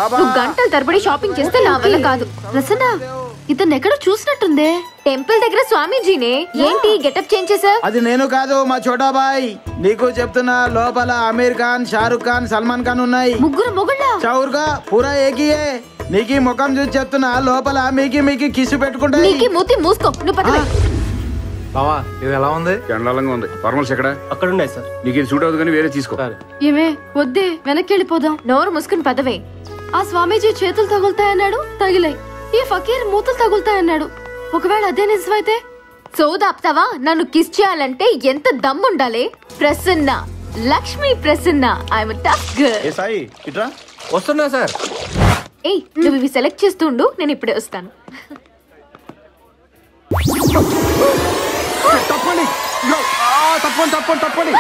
నువ్వు గంటల తరబడి షాపింగ్ చేస్తే నా వల్ల కాదు ప్రసన్న ఇతను ఎక్కడో చూసినట్టుందే టెంపుల్ దగ్గర స్వామీజీనే ఏంటి గెటప్ చేంజ్ చేసావు అది నేను కాదు మా చోటా బాయ్ నీకు చెప్తున్నా లోపల అమీర్ ఖాన్ షారుఖ్ ఖాన్ సల్మాన్ ఖాన్ ఉన్నాయి ముగ్గురు మొగుళ్ళ చౌర్గా పూరా ఏకియే నీకు ఈ ముఖం చూసి చెప్తున్నా లోపల మీకి మీకి కిసు పెట్టుకుంటాయి నీకి మూతి మూసుకో నువ్వు పదవే బావా ఇది ఎలా ఉంది చండాలంగా ఉంది ఫార్మల్స్ ఎక్కడ అక్కడ ఉన్నాయి సార్ నీకు ఇది సూట్ అవుతుంది కానీ వేరే తీసుకో ఏమే వద్దే వెనక్కి వెళ్ళిపోదాం నోరు మూసుకుని పదవే ఆ స్వామీజీ చేతులు తగులుతాయన్నాడు తగిలాయి ఈ ఫకీర్ మూతలు తగులుతాయన్నాడు ఒకవేళ అదే నిజమైతే సోదాప్తావా నన్ను కిస్ చేయాలంటే ఎంత దమ్ ఉండాలి Prasanna Lakshmi Prasanna I'm tough girl ఏ సాయి ఇట్రా వస్తున్నా సార్ ఏయ్ నువ్వు ఇవి సెలెక్ట్ చేస్తుండు నేను ఇప్పుడే వస్తాను తప్పండి ఇదిగో. ఆ, తప్పండి తప్పండి తప్పండి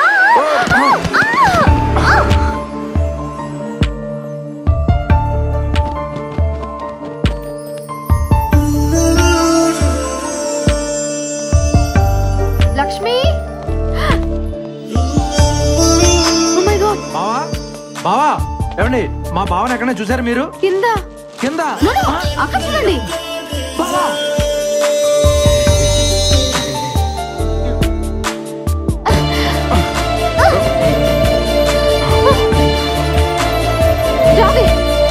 లక్ష్మి Oh my God, బావా బావా ఏమండి మా బావని ఎక్కడైనా చూసారు మీరు కింద కింద No, no, అక్కడ చూడండి బావా రావే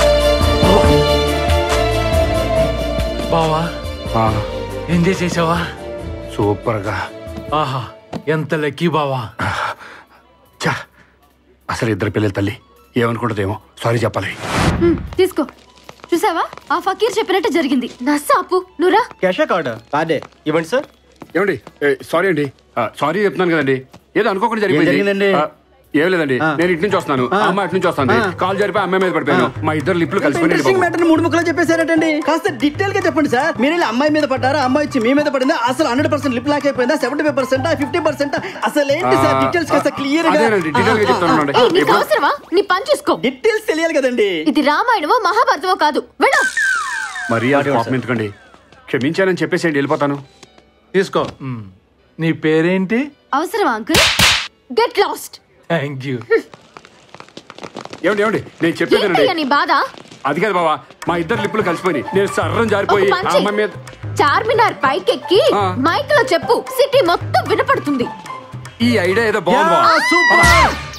బావా ఆ, ఎంజాయ్ చేసావా సూపర్ గా ఆహా ఎంత లక్కీ బావా ఛా, అసలు ఇద్దరు పిల్లల తల్లి ఏమనుకుంటుందేమో సారీ చెప్పాలి హ్మ్, తీసుకో చూసావా ఆ ఫకీర్ చెప్పినట్టు జరిగింది నస్సాపు నువ్వురా క్యాషా కార్డా కార్డే ఇవ్వండి సార్ ఏమండి సారీ అండి సారీ చెప్తున్నాను కదండి ఏదో అనుకోకుండా జరిగిపోయింది జరిగిందండి? ఆ, ఏం లేదండి ఆ. నేను ఇటు నుంచి వస్తాను ఆ. అమ్మ ఇటు నుంచి వస్తాను ఆ. కాల్ జరిపి అమ్మాయి మీద పడిపోయాను మా ఇద్దరు లిప్లు కలిసిపోయి ఇంట్రెస్టింగ్ మ్యాటర్ మూడు ముక్కలు చెప్పేశారటండి కాస్త డీటెయిల్ గా చెప్పండి సార్ మీరు ఇలా అమ్మాయి మీద పడ్డారా అమ్మాయి వచ్చి మీ మీద పడిందా అసలు హండ్రెడ్ పర్సెంట్ లిప్ లాక్ అయిపోయిందా seventy five percent fifty percent అసలు ఏంటి సార్ డీటెయిల్స్ కాస్త క్లియర్ గా అదేనండి డీటెయిల్ గా చెప్తాను ఏయ్ నీకు అవసరమా నీ పని చూసుకో డీటెయిల్స్ తెలియాలి కదండి ఇది రామాయణమో మహాభారతమో కాదు వెళ్ళు మరీ ఆ కోపం ఎందుకండి క్షమించానని చెప్పేసి వెళ్ళిపోతాను తీసుకో మ్. నీ పేరేంటి అవసరమా uncle get lost thank you ఏమండి ఏమండి నేను చెప్పేదేనండి ఏంటయ్యా నీ బాధ అది కాదు బాబా మా ఇద్దరు లిప్పులు కలిసిపోయి నేను సర్రం ఒక జారిపోయి పని ఆ చెయ్. అమ్మాయి మీద చార్మినార్ పైకెక్కి ఆ. మైక్ లో చెప్పు సిటీ మొత్తం వినపడుతుంది ఈ ఐడియా ఏదో బాగుంది బావ. సూపర్